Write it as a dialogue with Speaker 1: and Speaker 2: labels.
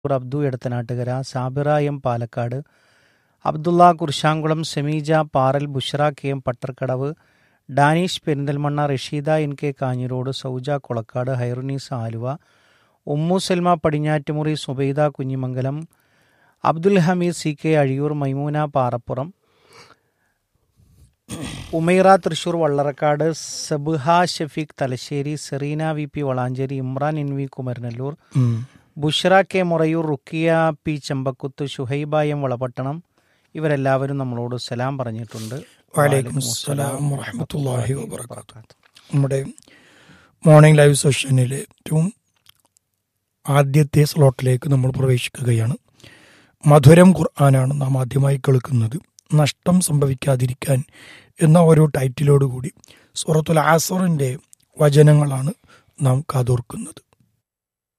Speaker 1: Abdu Edathanattukara Sabira M Palakkad Abdulla Kurshankulam Semeeja Paral Bushra K M Pattarkadavu Danish Perinthalmanna Rasheeda N K Kanhirode Sauja Kolakkad Hairunees Aluva Ummu Salma Padinjattumuri Subaida Kunhimangalam Abdul Hameed C K Azhiyur Maimoona Parappuram Umaira Thrissur Vallarakkad Sabha Shafeeq Thalassery Sereena V P Valanchery Imran N V Kumaranallur
Speaker 2: ഉം.
Speaker 1: Bushara K Murayur Rukkiya P Chambakkuth Shuhaiba M Valapattanam ഇവരെല്ലാവരും നമ്മളോട് സലാം പറഞ്ഞിട്ടുണ്ട്
Speaker 2: വലൈക്കും അസ്സലാം വറഹ്മത്തുള്ളാഹി വബറകാതുഹു നമ്മുടെ മോർണിംഗ് ലൈവ് സെഷനിലെ ഏറ്റവും ആദ്യത്തെ സ്ലോട്ടിലേക്ക് നമ്മൾ പ്രവേശിക്കുകയാണ് മധുരം ഖുർആനാണ് നാം ആദ്യമായി കേൾക്കുന്നത് നഷ്ടം സംഭവിക്കാതിരിക്കാൻ എന്ന ഒരു ടൈറ്റിലോടുകൂടി സൂറത്തുൽ ആസറിൻ്റെ വചനങ്ങളാണ് നാം കാതോർക്കുന്നത്